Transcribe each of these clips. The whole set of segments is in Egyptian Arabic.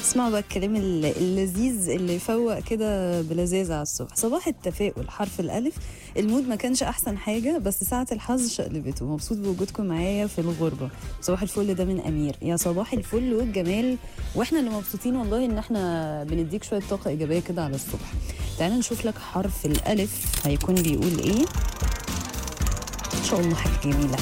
اسمعوا بقى الكلام الل- اللذيذ اللي يفوق كده بلذاذة على الصبح صباح التفاؤل حرف الألف المود ما كانش أحسن حاجة بس ساعة الحظ شقلبته مبسوط بوجودكم معايا في الغربة صباح الفل ده من أمير يا صباح الفل والجمال وإحنا اللي مبسوطين والله إن إحنا بنديك شوية طاقة إيجابية كده على الصبح تعالى نشوف لك حرف الألف هيكون بيقول إيه إن شاء الله حاجة جميلة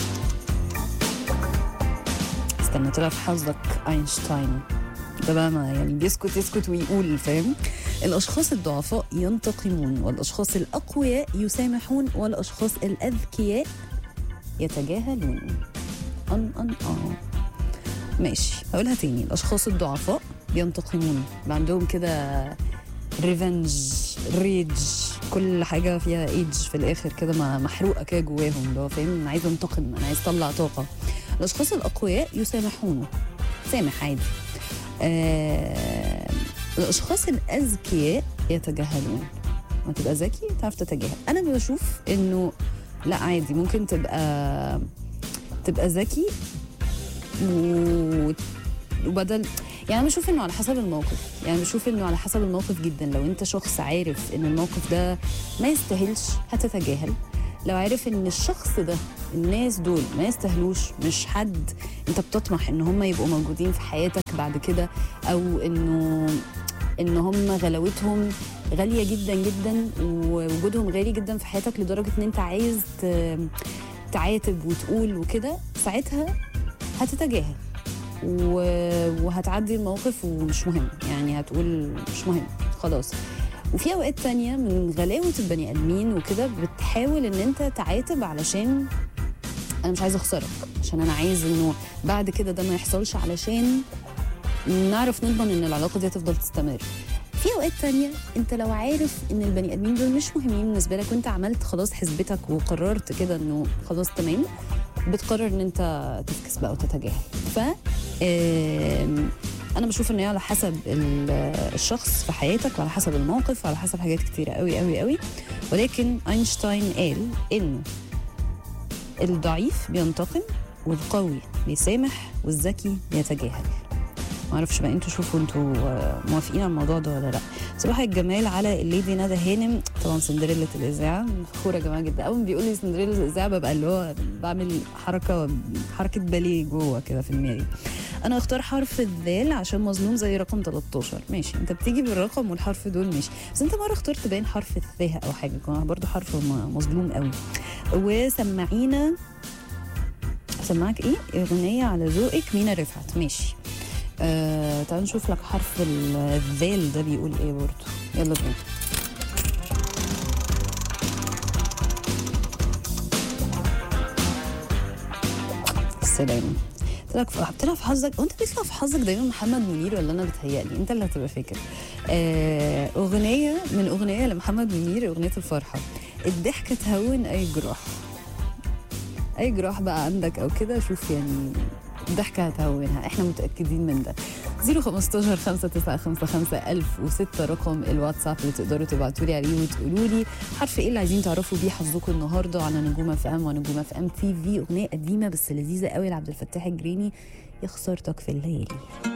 استنى طلع في حظك أينشتاين ده بقى ما يعني بيسكت يسكت ويقول فاهم الأشخاص الضعفاء ينتقمون والأشخاص الأقوياء يسامحون والأشخاص الأذكياء يتجاهلون أن أن آه ماشي هقولها تاني الأشخاص الضعفاء بينتقمون بقى عندهم كده ريفنج ريج كل حاجة فيها ايدج في الآخر كده ما- محروقة كده جواهم اللي هو فاهم أنا عايز أنتقم أنا عايز أطلع طاقة الأشخاص الأقوياء يسامحون سامح عادي آه الاشخاص الاذكياء يتجاهلون ما تبقى ذكي تعرف تتجاهل انا بشوف انه لا عادي ممكن تبقى تبقى ذكي و... وبدل يعني أنا بشوف انه على حسب الموقف يعني بشوف انه على حسب الموقف جدا لو انت شخص عارف ان الموقف ده ما يستاهلش هتتجاهل لو عارف ان الشخص ده الناس دول ما يستاهلوش مش حد انت بتطمح ان هم يبقوا موجودين في حياتك بعد كده او انه ان هم غلاوتهم غاليه جدا جدا ووجودهم غالي جدا في حياتك لدرجه ان انت عايز ت- تعاتب وتقول وكده ساعتها هتتجاهل و- وهتعدي الموقف ومش مهم يعني هتقول مش مهم خلاص وفي اوقات تانية من غلاوه البني ادمين وكده بتحاول ان انت تعاتب علشان انا مش عايزه اخسرك عشان انا عايز انه بعد كده ده ما يحصلش علشان نعرف نضمن ان العلاقه دي هتفضل تستمر في اوقات تانية انت لو عارف ان البني ادمين دول مش مهمين بالنسبه لك وانت عملت خلاص حسبتك وقررت كده انه خلاص تمام بتقرر ان انت تفكس بقى وتتجاهل ف آم، انا بشوف ان هي على حسب ال- الشخص في حياتك وعلى حسب الموقف وعلى حسب حاجات كتيره قوي قوي قوي ولكن اينشتاين قال انه الضعيف بينتقم والقوي بيسامح والذكي بيتجاهل معرفش بقى انتوا شوفوا انتوا آه، موافقين على الموضوع ده ولا لا صباح الجمال على الليدي ندى هانم طبعا سندريلا الاذاعه فخوره يا جماعه جدا اول ما بيقول لي سندريلا الاذاعه ببقى اللي هو بعمل حركه حركه باليه جوه كده في دماغي انا اختار حرف الذال عشان مظلوم زي رقم 13 ماشي انت بتيجي بالرقم والحرف دول ماشي بس انت مره اخترت باين حرف الثاء او حاجه كمان برضو حرف م- مظلوم قوي وسمعينا سمعك ايه اغنيه على ذوقك مينا رفعت ماشي آه تعال نشوف لك حرف ال- الذال ده بيقول ايه برضو يلا بينا السلام طلع في طلع في حظك وانت بيطلع في حظك دايما محمد منير ولا انا بتهيألي انت اللي هتبقى فاكر آه اغنيه من اغنيه لمحمد منير اغنيه الفرحه الضحكه تهون اي جراح اي جراح بقى عندك او كده شوف يعني الضحكه هتهونها احنا متاكدين من ده 015 5955 1006 رقم الواتساب اللي تقدروا تبعتوا لي عليه وتقولوا لي حرف ايه اللي عايزين تعرفوا بيه حظكم النهارده على نجوم اف ام ونجوم اف ام تي في اغنيه قديمه بس لذيذه قوي لعبد الفتاح الجريني يا خسارتك في الليالي